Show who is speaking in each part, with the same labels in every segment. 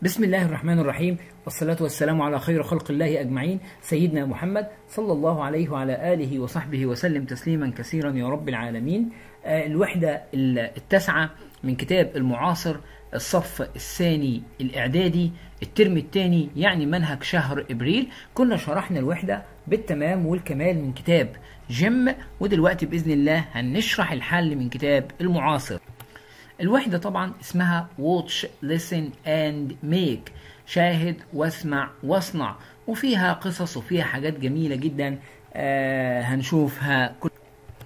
Speaker 1: بسم الله الرحمن الرحيم والصلاة والسلام على خير خلق الله أجمعين سيدنا محمد صلى الله عليه وعلى آله وصحبه وسلم تسليما كثيرا يا رب العالمين آه، الوحدة التاسعة من كتاب المعاصر الصف الثاني الإعدادي الترم الثاني يعني منهج شهر إبريل كنا شرحنا الوحدة بالتمام والكمال من كتاب جيم ودلوقتي بإذن الله هنشرح الحل من كتاب المعاصر الوحدة طبعا اسمها watch listen and make شاهد واسمع واصنع وفيها قصص وفيها حاجات جميلة جدا آه هنشوفها كل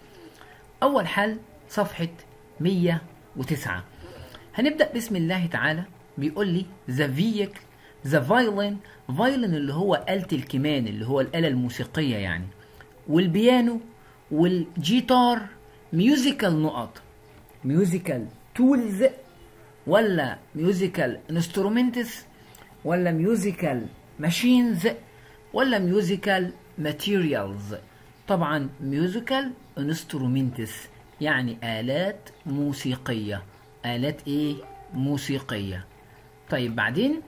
Speaker 1: أول حل صفحة 109 هنبدأ بسم الله تعالى بيقول لي the vehicle the violin violin اللي هو آلة الكمان اللي هو الآلة الموسيقية يعني والبيانو والجيتار ميوزيكال نقط ميوزيكال تولز ولا ميوزيكال انسترومنتس ولا ميوزيكال ماشينز ولا ميوزيكال ماتيريالز طبعا ميوزيكال انسترومنتس يعني آلات موسيقية آلات ايه موسيقية طيب بعدين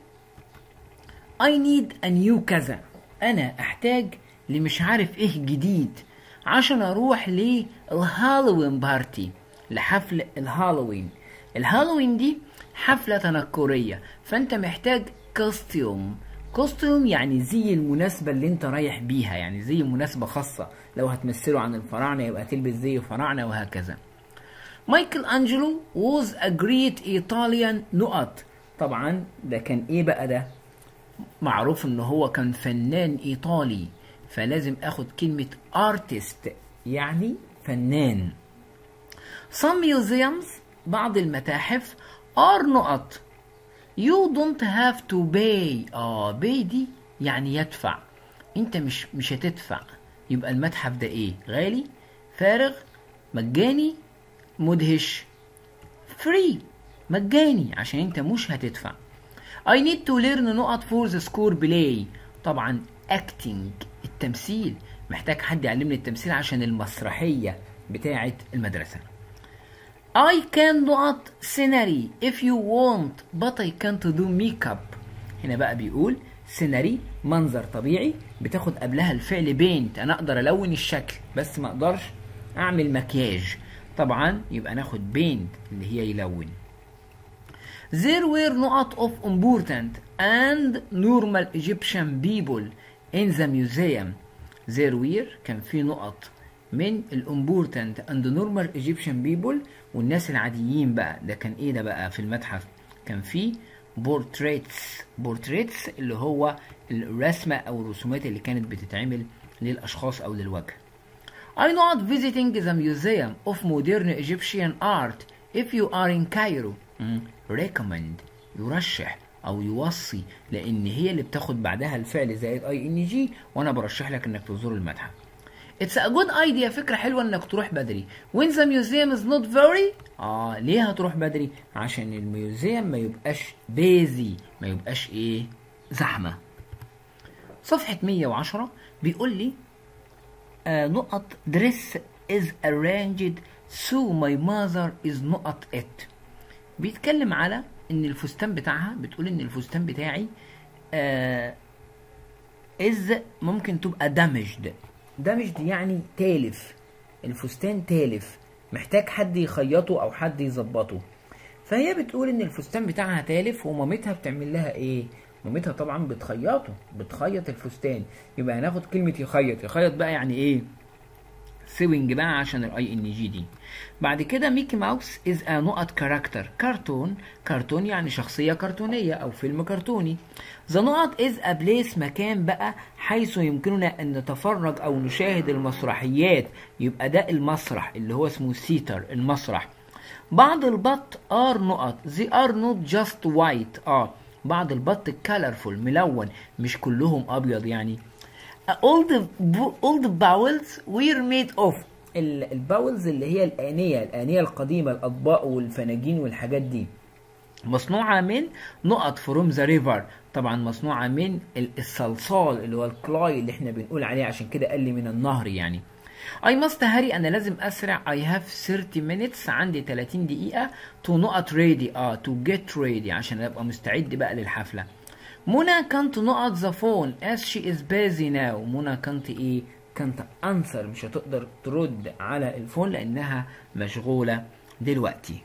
Speaker 1: I need a new كذا أنا أحتاج لمش عارف إيه جديد عشان أروح للهالوين بارتي لحفل الهالوين الهالوين دي حفلة تنكرية فأنت محتاج كوستيوم كوستيوم يعني زي المناسبة اللي انت رايح بيها يعني زي مناسبة خاصة لو هتمثله عن الفراعنة يبقى تلبس زي الفراعنة وهكذا مايكل أنجلو was a great Italian نقط طبعا ده كان ايه بقى ده معروف ان هو كان فنان ايطالي فلازم اخد كلمة artist يعني فنان Some museums بعض المتاحف are نقط You don't have to pay اه pay دي يعني يدفع انت مش مش هتدفع يبقى المتحف ده ايه غالي فارغ مجاني مدهش فري مجاني عشان انت مش هتدفع I need to learn نقط for the score play طبعا acting التمثيل محتاج حد يعلمني التمثيل عشان المسرحية بتاعة المدرسة I can نقط scenery if you want but I can't do makeup هنا بقى بيقول سيناري منظر طبيعي بتاخد قبلها الفعل بينت انا اقدر الون الشكل بس ما اقدرش اعمل مكياج طبعا يبقى ناخد بينت اللي هي يلون There were نقط of important and normal Egyptian people in the museum. There were كان في نقط من الامبورتنت and normal Egyptian people والناس العاديين بقى ده كان ايه ده بقى في المتحف كان في بورتريتس بورتريتس اللي هو الرسمة او الرسومات اللي كانت بتتعمل للاشخاص او للوجه I not visiting the museum of modern Egyptian art if you are in Cairo مم. recommend يرشح او يوصي لان هي اللي بتاخد بعدها الفعل زائد اي ان جي وانا برشح لك انك تزور المتحف It's a good idea فكرة حلوة انك تروح بدري when the museum is not very اه ليه هتروح بدري عشان الميوزيوم ما يبقاش بيزي ما يبقاش ايه زحمة صفحة 110 بيقول لي آه نقط dress is arranged so my mother is نقط it بيتكلم على ان الفستان بتاعها بتقول ان الفستان بتاعي آه از ممكن تبقى دامجد دامجد يعني تالف الفستان تالف محتاج حد يخيطه او حد يظبطه فهي بتقول ان الفستان بتاعها تالف ومامتها بتعمل لها ايه مامتها طبعا بتخيطه بتخيط الفستان يبقى هناخد كلمة يخيط يخيط بقى يعني ايه سيوينج بقى عشان الاي ان جي دي بعد كده ميكي ماوس از ا نقط كاركتر كرتون كرتون يعني شخصيه كرتونيه او فيلم كرتوني ذا نقط از ا بليس مكان بقى حيث يمكننا ان نتفرج او نشاهد المسرحيات يبقى ده المسرح اللي هو اسمه سيتر المسرح بعض البط ار نقط زي ار نوت جاست وايت اه بعض البط كالرفول ملون مش كلهم ابيض يعني all the all the bowels were made of الباولز اللي هي الآنية الآنية القديمة الأطباق والفناجين والحاجات دي مصنوعة من نقط فروم ذا ريفر طبعا مصنوعة من الصلصال اللي هو الكلاي اللي احنا بنقول عليه عشان كده قال لي من النهر يعني I must hurry أنا لازم أسرع I have 30 minutes عندي 30 دقيقة to not ready اه to get ready عشان أبقى مستعد بقى للحفلة منى كانت نقط the phone as she is busy now منى كانت ايه كانت انسر مش هتقدر ترد على الفون لانها مشغولة دلوقتي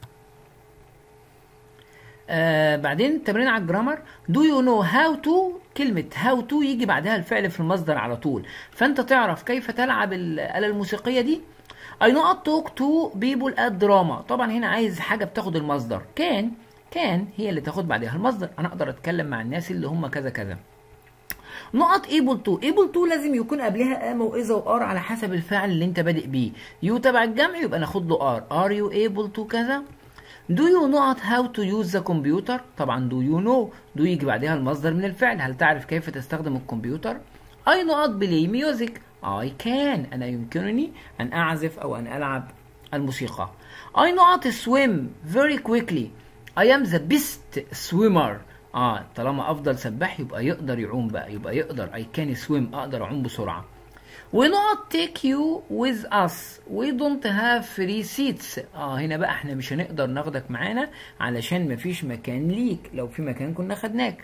Speaker 1: آه بعدين تمرين على الجرامر do you know how to كلمة how to يجي بعدها الفعل في المصدر على طول فانت تعرف كيف تلعب الآلة الموسيقية دي I know how to talk to people at drama طبعا هنا عايز حاجة بتاخد المصدر كان كان هي اللي تاخد بعدها المصدر انا اقدر اتكلم مع الناس اللي هم كذا كذا نقط able to able to لازم يكون قبلها ام واذا وار على حسب الفعل اللي انت بادئ بيه يو تبع الجمع يبقى ناخد له ار are you able to كذا do you know how to use the computer طبعا do you know do يجي بعدها المصدر من الفعل هل تعرف كيف تستخدم الكمبيوتر I not play music I can أنا يمكنني أن أعزف أو أن ألعب الموسيقى I know how to swim very quickly I am the best swimmer اه طالما افضل سباح يبقى يقدر يعوم بقى يبقى يقدر I can swim اقدر اعوم بسرعه We not take you with us we don't have free seats اه هنا بقى احنا مش هنقدر ناخدك معانا علشان مفيش مكان ليك لو في مكان كنا خدناك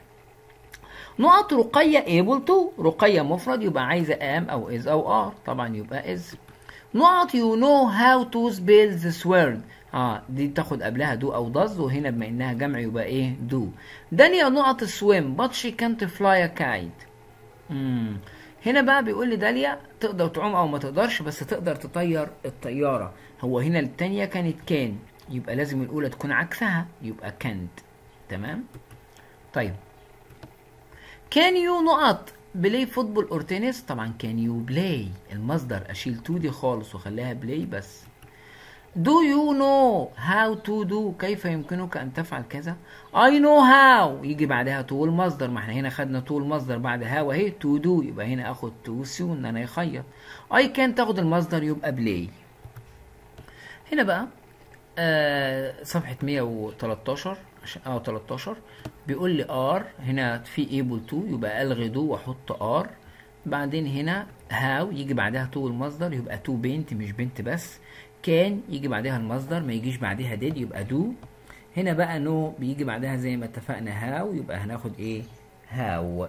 Speaker 1: نقط رقية able to رقية مفرد يبقى عايزة am أو is أو are طبعا يبقى is نقط you know how to spell this word اه دي تاخد قبلها do او does وهنا بما انها جمع يبقى ايه do داليا نقط swim but she can't fly a kite مم. هنا بقى بيقول لي داليا تقدر تعوم او ما تقدرش بس تقدر تطير الطيارة هو هنا التانية كانت كان يبقى لازم الاولى تكون عكسها يبقى can't تمام طيب كان يو نقط بلاي فوتبول اور تنس طبعا كان يو بلاي المصدر اشيل تو دي خالص واخليها بلاي بس Do you know how to do كيف يمكنك أن تفعل كذا I know how يجي بعدها to المصدر ما احنا هنا خدنا to المصدر بعد how اهي to do يبقى هنا اخد to soon ان انا يخيط I can تاخد المصدر يبقى play هنا بقى آه صفحة 113 عشان اه 13 بيقول لي are هنا في able to يبقى الغي do واحط are بعدين هنا how يجي بعدها to المصدر يبقى to بنت مش بنت بس كان يجي بعدها المصدر ما يجيش بعدها did يبقى do هنا بقى نو no بيجي بعدها زي ما اتفقنا how يبقى هناخد ايه how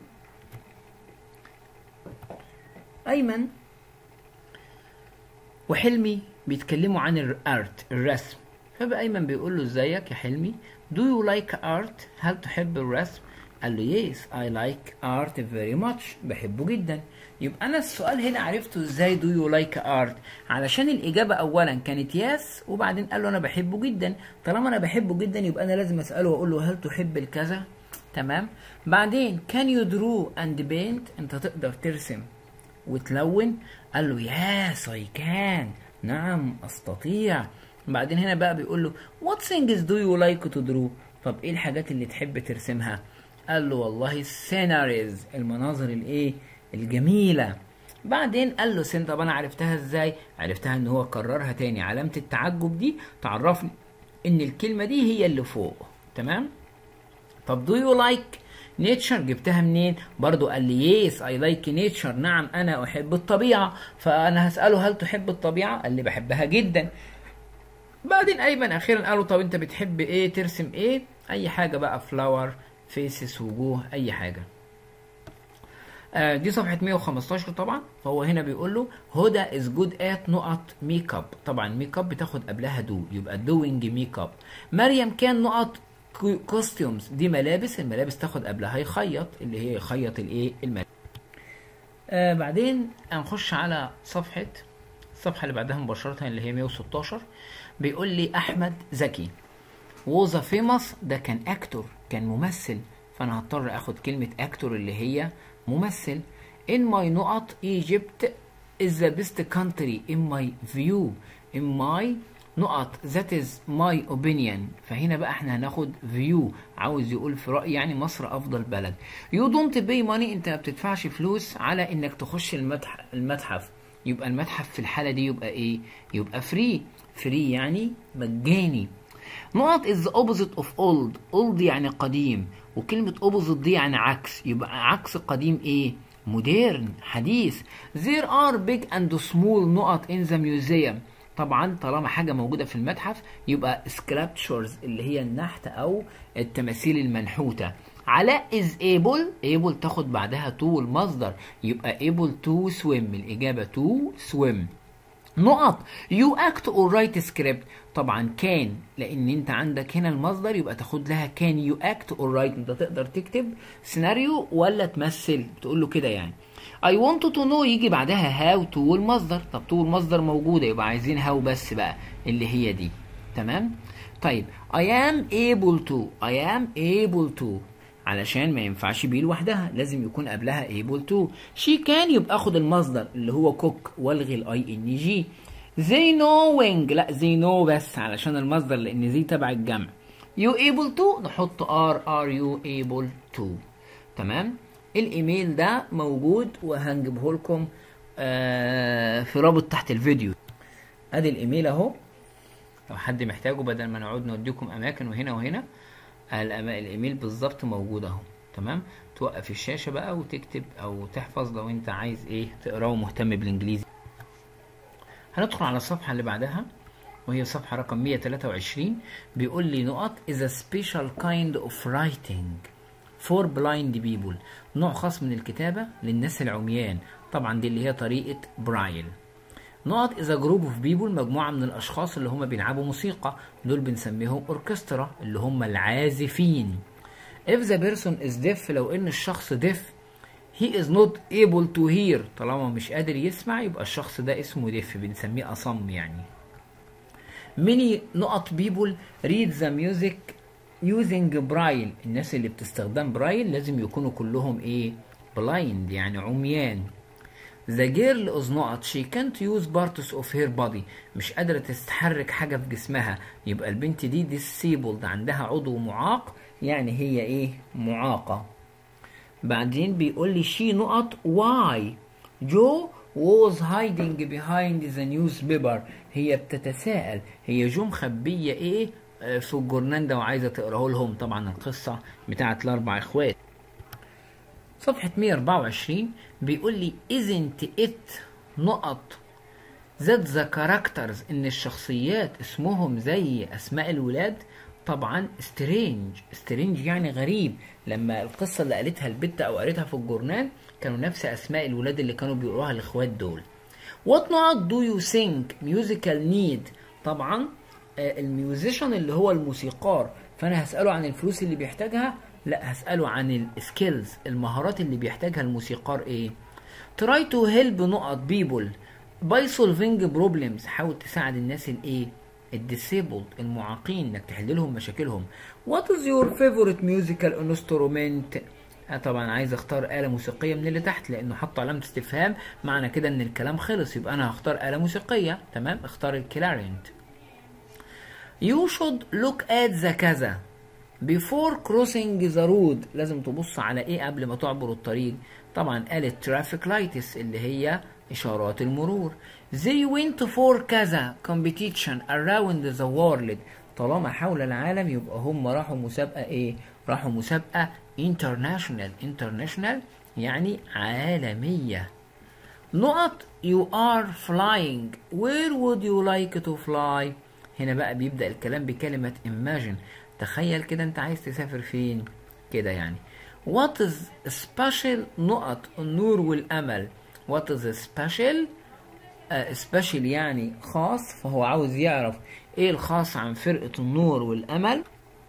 Speaker 1: ايمن وحلمي بيتكلموا عن الارت الرسم فبقى ايمن بيقول له ازيك يا حلمي do you like art هل تحب الرسم قال له yes I like art very much بحبه جدا يبقى انا السؤال هنا عرفته ازاي do you like art علشان الاجابه اولا كانت yes وبعدين قال له انا بحبه جدا طالما انا بحبه جدا يبقى انا لازم اساله واقول له هل تحب الكذا تمام بعدين can you draw and paint انت تقدر ترسم وتلون قال له yes I can نعم استطيع بعدين هنا بقى بيقول له what things do you like to draw طب ايه الحاجات اللي تحب ترسمها قال له والله السيناريز المناظر الايه الجميله بعدين قال له سين طب انا عرفتها ازاي عرفتها ان هو كررها تاني علامه التعجب دي تعرفني ان الكلمه دي هي اللي فوق تمام طب do you like nature جبتها منين برضو قال لي yes I like nature نعم انا احب الطبيعه فانا هساله هل تحب الطبيعه قال لي بحبها جدا بعدين ايمن اخيرا قالوا طب انت بتحب ايه ترسم ايه اي حاجه بقى فلاور فيسس وجوه اي حاجه آه دي صفحة 115 طبعا فهو هنا بيقول له هدى از جود ات نقط ميك اب طبعا ميك اب بتاخد قبلها دو يبقى دوينج ميك اب مريم كان نقط كوستيومز دي ملابس الملابس تاخد قبلها يخيط اللي هي يخيط الايه الملابس آه بعدين هنخش على صفحة الصفحة اللي بعدها مباشرة اللي هي 116 بيقول لي أحمد زكي was a famous ده كان أكتور كان ممثل فأنا هضطر آخد كلمة أكتور اللي هي ممثل in my نقط Egypt is the best country in my view in my نقط that is my opinion فهنا بقى احنا هناخد view عاوز يقول في رأيي يعني مصر أفضل بلد you don't pay money انت ما بتدفعش فلوس على انك تخش المتحف, المتحف يبقى المتحف في الحالة دي يبقى ايه يبقى free free يعني مجاني نقط is the opposite of old old يعني قديم وكلمة opposite دي يعني عكس يبقى عكس قديم ايه مودرن حديث there are big and small نقط in the museum طبعا طالما حاجه موجوده في المتحف يبقى sculptures اللي هي النحت او التماثيل المنحوته علاء is able able تاخد بعدها to المصدر يبقى able to swim الاجابه to swim نقط you act or write script طبعا كان لان انت عندك هنا المصدر يبقى تاخد لها كان you act or write انت تقدر تكتب سيناريو ولا تمثل بتقول له كده يعني I want to know يجي بعدها how to المصدر طب to المصدر موجودة يبقى عايزين how بس بقى اللي هي دي تمام طيب I am able to I am able to علشان ما ينفعش بيه لوحدها لازم يكون قبلها able to she can يبقى اخد المصدر اللي هو cook والغي الاي ان جي they knowing لا they know بس علشان المصدر لان زي تبع الجمع you able to نحط are are you able to تمام الايميل ده موجود وهنجيبه لكم آه في رابط تحت الفيديو ادي الايميل اهو لو حد محتاجه بدل ما نقعد نوديكم اماكن وهنا وهنا الايميل بالظبط موجود اهو تمام توقف الشاشه بقى وتكتب او تحفظ لو انت عايز ايه تقراه ومهتم بالانجليزي هندخل على الصفحه اللي بعدها وهي صفحه رقم 123 بيقول لي نقط is a special kind of writing for blind people نوع خاص من الكتابة للناس العميان طبعا دي اللي هي طريقة برايل نقط is a group of people مجموعة من الأشخاص اللي هم بيلعبوا موسيقى دول بنسميهم أوركسترا اللي هم العازفين if the person is deaf لو إن الشخص deaf he is not able to hear طالما مش قادر يسمع يبقى الشخص ده اسمه deaf بنسميه أصم يعني many نقط people read the music using برايل الناس اللي بتستخدم برايل لازم يكونوا كلهم ايه blind يعني عميان The girl is not she can't use parts of her body مش قادرة تستحرك حاجة في جسمها يبقى البنت دي disabled عندها عضو معاق يعني هي ايه معاقة بعدين بيقول لي she نقط why جو was hiding behind the newspaper هي بتتساءل هي جو مخبية ايه في الجورنان ده وعايزه تقراه لهم طبعا القصه بتاعت الاربع اخوات صفحه 124 بيقول لي isn't it نقط that the characters ان الشخصيات اسمهم زي اسماء الولاد طبعا سترينج سترينج يعني غريب لما القصه اللي قالتها البت او قريتها في الجورنال كانوا نفس اسماء الولاد اللي كانوا بيقروها الاخوات دول what not do you think musical need طبعا الميوزيشن اللي هو الموسيقار فانا هساله عن الفلوس اللي بيحتاجها لا هساله عن السكيلز المهارات اللي بيحتاجها الموسيقار ايه try to help نقط people by solving problems حاول تساعد الناس الايه الديسيبلد المعاقين انك تحل لهم مشاكلهم what is your favorite musical instrument طبعا عايز اختار آلة موسيقية من اللي تحت لأنه حط علامة استفهام معنى كده إن الكلام خلص يبقى أنا هختار آلة موسيقية تمام اختار الكلارينت You should look at the كذا before crossing the road لازم تبص على ايه قبل ما تعبر الطريق طبعا قالت traffic lights اللي هي اشارات المرور they went for كذا competition around the world طالما حول العالم يبقى هم راحوا مسابقة ايه راحوا مسابقة international international يعني عالمية نقط you are flying where would you like to fly هنا بقى بيبدأ الكلام بكلمة imagine تخيل كده انت عايز تسافر فين كده يعني what is special نقط النور والأمل what is special uh, special يعني خاص فهو عاوز يعرف ايه الخاص عن فرقة النور والأمل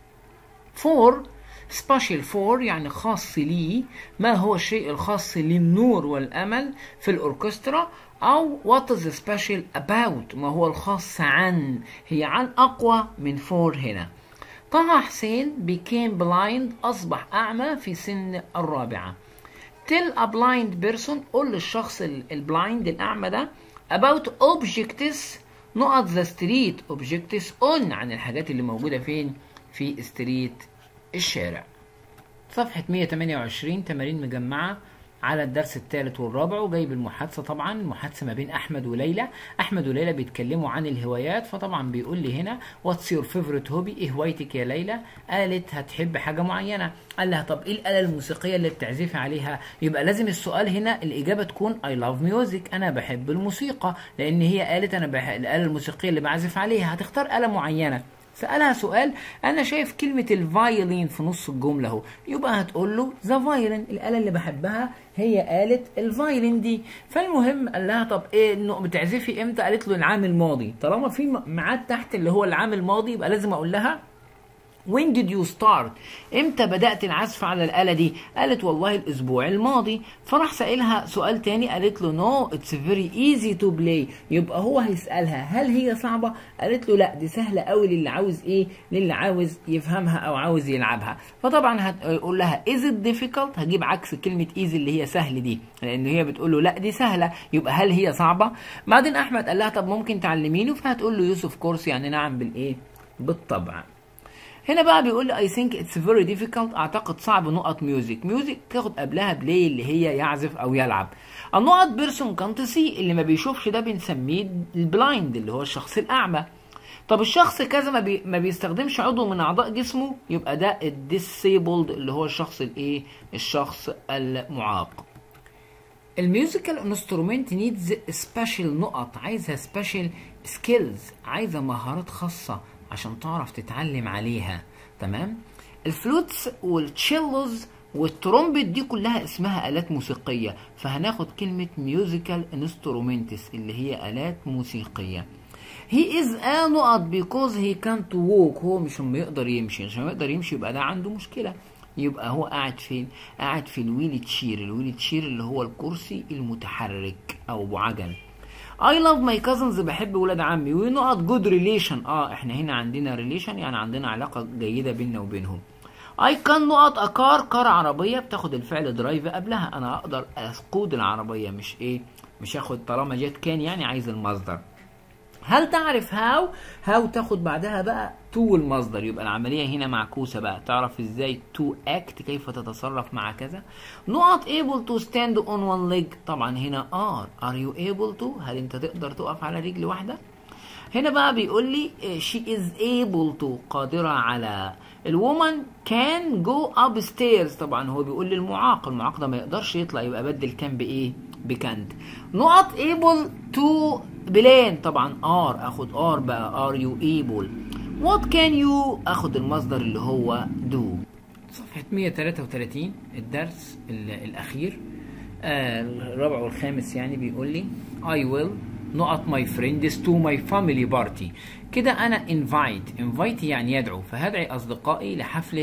Speaker 1: for special for يعني خاص لي ما هو الشيء الخاص للنور والأمل في الأوركسترا أو what is special about ما هو الخاص عن هي عن أقوى من for هنا طه حسين became blind أصبح أعمى في سن الرابعة tell a blind person قول للشخص البلايند الأعمى ده about objects نقط the street objects on عن الحاجات اللي موجودة فين في ستريت الشارع صفحة 128 تمارين مجمعة على الدرس الثالث والرابع وجايب المحادثه طبعا المحادثه ما بين احمد وليلى احمد وليلى بيتكلموا عن الهوايات فطبعا بيقول لي هنا واتس يور فيفورت هوبي ايه هوايتك يا ليلى قالت هتحب حاجه معينه قال لها طب ايه الاله الموسيقيه اللي بتعزفي عليها يبقى لازم السؤال هنا الاجابه تكون اي لاف ميوزك انا بحب الموسيقى لان هي قالت انا بحب الاله الموسيقيه اللي بعزف عليها هتختار اله معينه سألها سؤال أنا شايف كلمة الفايولين في نص الجملة أهو يبقى هتقول له ذا فايولين الآلة اللي بحبها هي آلة الفايولين دي فالمهم قال لها طب إيه إنه بتعزفي إمتى؟ قالت له العام الماضي طالما في ميعاد تحت اللي هو العام الماضي يبقى لازم أقول لها When did you start؟ امتى بدأت العزف على الآلة دي؟ قالت والله الأسبوع الماضي فراح سألها سؤال تاني قالت له no it's very easy to play يبقى هو هيسألها هل هي صعبة؟ قالت له لا دي سهلة قوي للي عاوز ايه؟ للي عاوز يفهمها أو عاوز يلعبها فطبعا هتقول لها is it difficult؟ هجيب عكس كلمة easy اللي هي سهل دي لأن هي بتقول له لا دي سهلة يبقى هل هي صعبة؟ بعدين أحمد قال لها طب ممكن تعلميني؟ فهتقول له يوسف كورس يعني نعم بالإيه؟ بالطبع هنا بقى بيقول لي I think it's very difficult اعتقد صعب نقط ميوزك ميوزك تاخد قبلها بلاي اللي هي يعزف او يلعب النقط بيرسون كانت سي اللي ما بيشوفش ده بنسميه البلايند اللي هو الشخص الاعمى طب الشخص كذا ما, بي... ما بيستخدمش عضو من اعضاء جسمه يبقى ده الديسيبلد اللي هو الشخص الايه الشخص المعاق الميوزيكال انسترومنت نيدز سبيشال نقط عايزها سبيشال سكيلز عايزه مهارات خاصه عشان تعرف تتعلم عليها تمام الفلوتس والتشيلوز والترومبت دي كلها اسمها آلات موسيقية فهناخد كلمة ميوزيكال انسترومنتس اللي هي آلات موسيقية هي از ا نقط بيكوز هي كانت ووك هو مش ما يقدر يمشي عشان ما يقدر يمشي يبقى ده عنده مشكلة يبقى هو قاعد فين؟ قاعد في الويل تشير الويل تشير اللي هو الكرسي المتحرك او ابو عجل اي لاف ماي كازنز بحب ولاد عمي ونقط جود ريليشن اه احنا هنا عندنا ريليشن يعني عندنا علاقه جيده بيننا وبينهم اي كان نقط اكار كار عربيه بتاخد الفعل درايف قبلها انا اقدر اسقود العربيه مش ايه مش اخد طالما جت كان يعني عايز المصدر هل تعرف هاو هاو تاخد بعدها بقى تو المصدر يبقى العمليه هنا معكوسه بقى تعرف ازاي تو اكت كيف تتصرف مع كذا نقط able to stand on one leg طبعا هنا are are you able to هل انت تقدر تقف على رجل واحده هنا بقى بيقول لي she is able to قادرة على الومن can go upstairs طبعا هو بيقول للمعاق المعاق ده ما يقدرش يطلع يبقى بدل كان بايه بكانت نقط able to بلان طبعا ار اخد ار بقى ار يو ايبل وات كان يو اخد المصدر اللي هو دو صفحة 133 الدرس الأخير آه الرابع والخامس يعني بيقول لي I will نقط my friends to my family party كده أنا invite invite يعني يدعو فهدعي أصدقائي لحفلة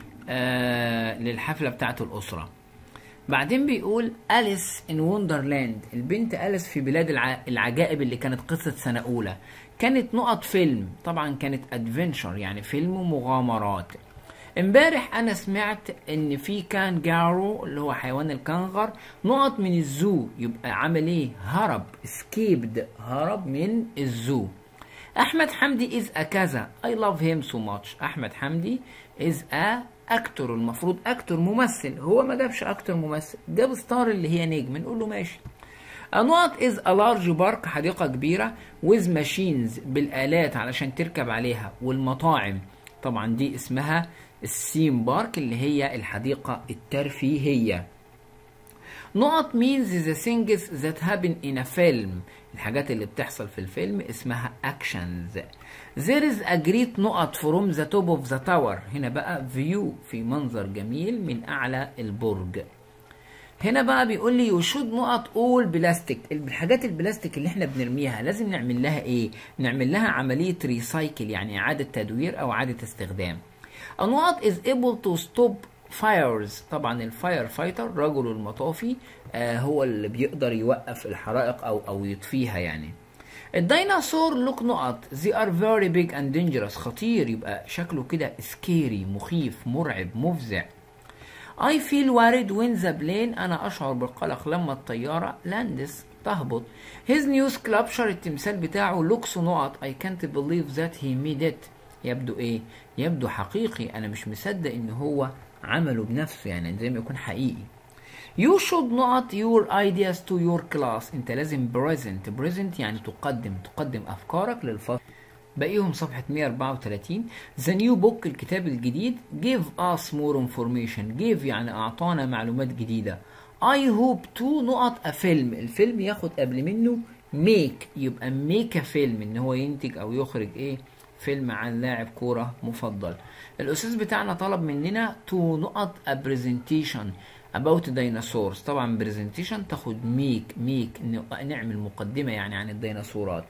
Speaker 1: آه للحفلة بتاعت الأسرة بعدين بيقول أليس إن وندرلاند البنت أليس في بلاد الع... العجائب اللي كانت قصة سنة أولى كانت نقط فيلم طبعا كانت ادفنشر يعني فيلم مغامرات امبارح انا سمعت ان في كان جارو اللي هو حيوان الكنغر نقط من الزو يبقى عمل ايه هرب اسكيبد هرب من الزو احمد حمدي از ا كذا اي لاف هيم سو ماتش احمد حمدي از ا اكتور المفروض اكتور ممثل هو ما جابش اكتور ممثل جاب ستار اللي هي نجم نقول له ماشي نقط از ا لارج بارك حديقه كبيره ويز ماشينز بالالات علشان تركب عليها والمطاعم طبعا دي اسمها السيم بارك اللي هي الحديقه الترفيهيه نقط means the things that happen in a film الحاجات اللي بتحصل في الفيلم اسمها actions there is a great نقط from the top of the tower هنا بقى view في منظر جميل من أعلى البرج هنا بقى بيقول لي يشود نقط اول بلاستيك الحاجات البلاستيك اللي احنا بنرميها لازم نعمل لها ايه نعمل لها عمليه ريسايكل يعني اعاده تدوير او اعاده استخدام النقط is able to stop fires طبعا الفاير فايتر رجل المطافي آه هو اللي بيقدر يوقف الحرائق او او يطفيها يعني الديناصور لوك نقط they are very big and dangerous خطير يبقى شكله كده سكيري مخيف مرعب مفزع I feel worried when the plane أنا أشعر بالقلق لما الطيارة لاندس تهبط His new sculpture التمثال بتاعه looks نقط I can't believe that he made it يبدو إيه؟ يبدو حقيقي أنا مش مصدق إن هو عمله بنفسه يعني زي ما يكون حقيقي You should not your ideas to your class انت لازم present present يعني تقدم تقدم افكارك للفصل باقيهم صفحة 134 The new book الكتاب الجديد Give us more information Give يعني أعطانا معلومات جديدة I hope to نقط a film الفيلم ياخد قبل منه make يبقى make a film إن هو ينتج أو يخرج إيه فيلم عن لاعب كورة مفضل الأستاذ بتاعنا طلب مننا to نقط a presentation about dinosaurs طبعا presentation تاخد make make نعمل مقدمة يعني عن الديناصورات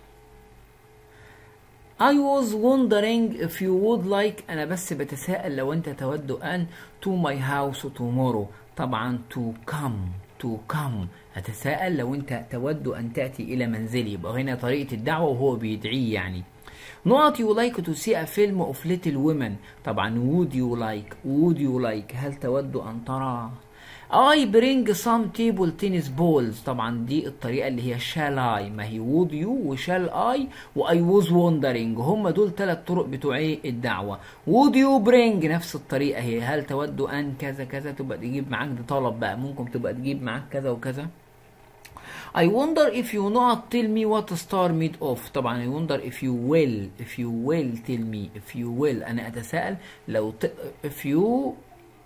Speaker 1: I was wondering if you would like أنا بس بتساءل لو أنت تود أن to my house tomorrow طبعا to come to come أتساءل لو أنت تود أن تأتي إلى منزلي يبقى هنا طريقة الدعوة وهو بيدعيه يعني نقط you like to see a film of little women طبعا would you like would you like هل تود أن ترى I bring some table tennis balls طبعا دي الطريقة اللي هي shall I ما هي would you و shall I و I was wondering هم دول ثلاث طرق بتوع ايه الدعوة would you bring نفس الطريقة هي هل تود أن كذا كذا تبقى تجيب معاك ده طلب بقى ممكن تبقى تجيب معاك كذا وكذا I wonder if you not tell me what star made of طبعا I wonder if you will if you will tell me if you will أنا أتساءل لو ت... if you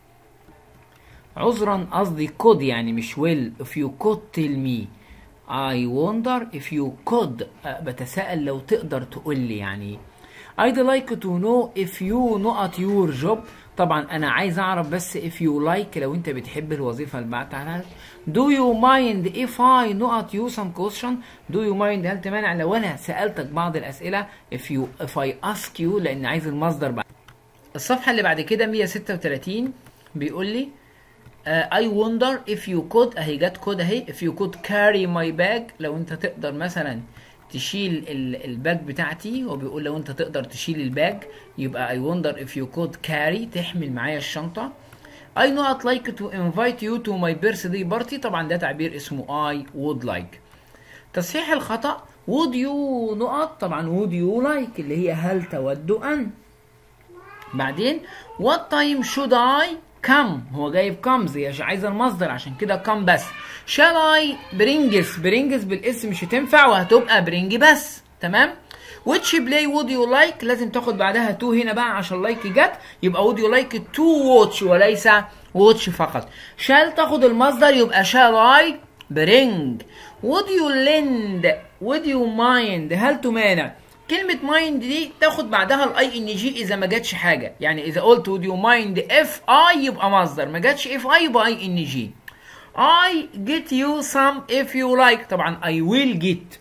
Speaker 1: عذرا قصدي could يعني مش will if you could tell me I wonder if you could أه بتساءل لو تقدر تقول لي يعني I'd like to know if you not your job طبعا انا عايز اعرف بس if you like لو انت بتحب الوظيفه اللي بعتها do you mind if I not you some question do you mind هل تمانع لو انا سالتك بعض الاسئله if you if I ask you لان عايز المصدر بعد الصفحه اللي بعد كده 136 بيقول لي uh, I wonder if you could اهي جت could اهي if you could carry my bag لو انت تقدر مثلا تشيل الباج بتاعتي هو بيقول لو انت تقدر تشيل الباج يبقى I wonder if you could carry تحمل معايا الشنطة I not like to invite you to my birthday party طبعا ده تعبير اسمه I would like تصحيح الخطأ would you نقط طبعا would you like اللي هي هل تود أن بعدين what time should I come هو جايب comes هي عايز المصدر عشان كده come بس shall I برينجس برينجس بالاسم مش هتنفع وهتبقى برينج بس تمام which play would you like لازم تاخد بعدها to هنا بقى عشان لايك جت يبقى would you like to watch وليس watch فقط shall تاخد المصدر يبقى shall I bring would you lend would you mind هل تمانع كلمة مايند دي تاخد بعدها الاي ان جي اذا ما جاتش حاجة يعني اذا قلت would you mind if I يبقى مصدر ما جاتش if I يبقى اي ان جي I get you some if you like طبعا I will get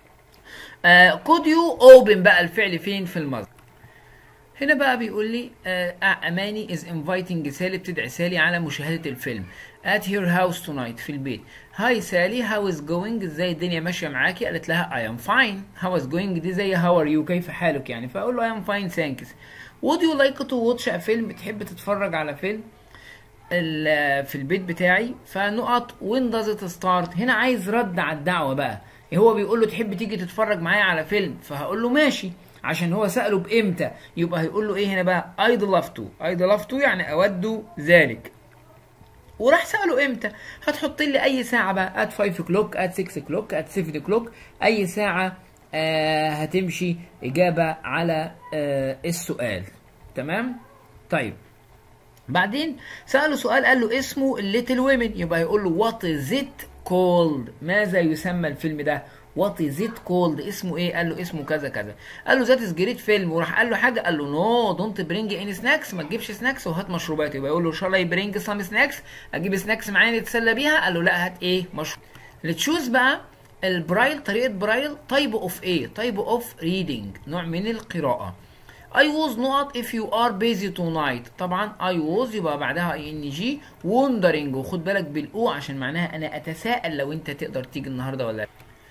Speaker 1: uh, could you open بقى الفعل فين في المصدر هنا بقى بيقول لي uh, اماني is inviting سالي بتدعي سالي على مشاهدة الفيلم at her house tonight في البيت هاي سالي how is going ازاي الدنيا ماشية معاكي قالت لها I am fine how is going دي زي how are you كيف حالك يعني فاقول له I am fine thanks would you like to watch a film تحب تتفرج على فيلم في البيت بتاعي فنقط when does it start هنا عايز رد على الدعوة بقى هو بيقول له تحب تيجي تتفرج معايا على فيلم فهقول له ماشي عشان هو سأله بإمتى يبقى هيقول له إيه هنا بقى I'd love to I'd love to يعني أود ذلك وراح سأله إمتى هتحط لي أي ساعة بقى at 5 o'clock at 6 o'clock at 7 o'clock أي ساعة آه هتمشي إجابة على آه السؤال تمام طيب بعدين سأله سؤال قال له اسمه الليتل ويمن يبقى يقول له وات از ات كولد ماذا يسمى الفيلم ده وات از ات كولد اسمه ايه قال له اسمه كذا كذا قال له ذات از جريت فيلم وراح قال له حاجه قال له نو دونت برينج اني سناكس ما تجيبش سناكس وهات مشروبات يبقى يقول له شال اي برينج سام سناكس اجيب سناكس معايا نتسلى بيها قال له لا هات ايه مشروب لتشوز بقى البرايل طريقه برايل تايب اوف ايه تايب اوف ريدنج نوع من القراءه I was not if you are busy tonight طبعا I was يبقى بعدها اي ان جي wondering وخد بالك بالاو عشان معناها انا اتساءل لو انت تقدر تيجي النهارده ولا لا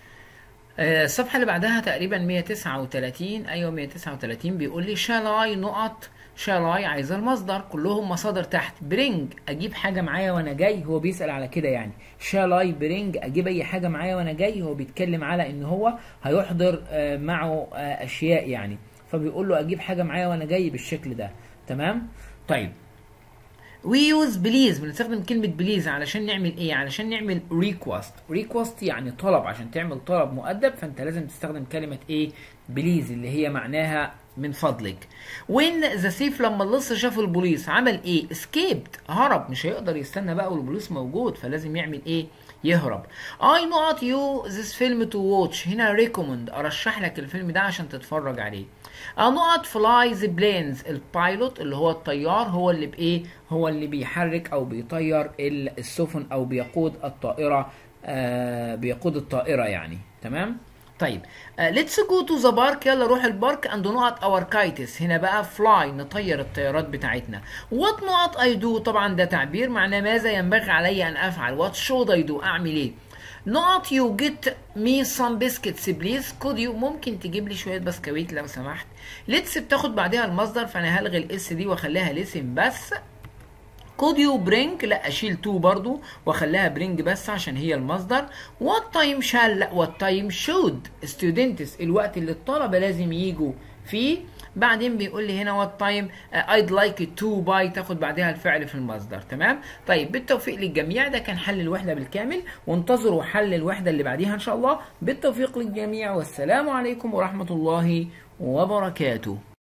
Speaker 1: آه الصفحه اللي بعدها تقريبا 139 ايوه 139 بيقول لي shall I نقط shall I عايز المصدر كلهم مصادر تحت bring اجيب حاجه معايا وانا جاي هو بيسال على كده يعني shall I bring اجيب اي حاجه معايا وانا جاي هو بيتكلم على ان هو هيحضر آه معه آه اشياء يعني فبيقول له اجيب حاجه معايا وانا جاي بالشكل ده تمام طيب we use بليز بنستخدم كلمة بليز علشان نعمل ايه؟ علشان نعمل request request يعني طلب عشان تعمل طلب مؤدب فانت لازم تستخدم كلمة ايه؟ بليز اللي هي معناها من فضلك. when the thief لما اللص شاف البوليس عمل ايه؟ escaped هرب مش هيقدر يستنى بقى والبوليس موجود فلازم يعمل ايه؟ يهرب. I not you this film to watch هنا recommend ارشح لك الفيلم ده عشان تتفرج عليه. نقط فلاي ذا بلينز البايلوت اللي هو الطيار هو اللي بايه هو اللي بيحرك او بيطير السفن او بيقود الطائره آه بيقود الطائره يعني تمام طيب ليتس جو تو ذا بارك يلا روح البارك اند نقط اور كايتس هنا بقى فلاي نطير الطيارات بتاعتنا وات نقط اي دو طبعا ده تعبير معناه ماذا ينبغي علي ان افعل وات شود اي دو اعمل ايه نقط يو جيت مي سام بسكتس بليز كود يو ممكن تجيب لي شويه بسكويت لو سمحت ليتس بتاخد بعدها المصدر فانا هلغي الاس دي واخليها ليسن بس كود يو برينج لا اشيل تو برضو واخليها برينج بس عشان هي المصدر وات تايم شال لا وات تايم شود ستودنتس الوقت اللي الطلبه لازم يجوا فيه بعدين بيقول لي هنا وات تايم ايد لايك تو باي تاخد بعدها الفعل في المصدر تمام طيب بالتوفيق للجميع ده كان حل الوحده بالكامل وانتظروا حل الوحده اللي بعديها ان شاء الله بالتوفيق للجميع والسلام عليكم ورحمه الله وبركاته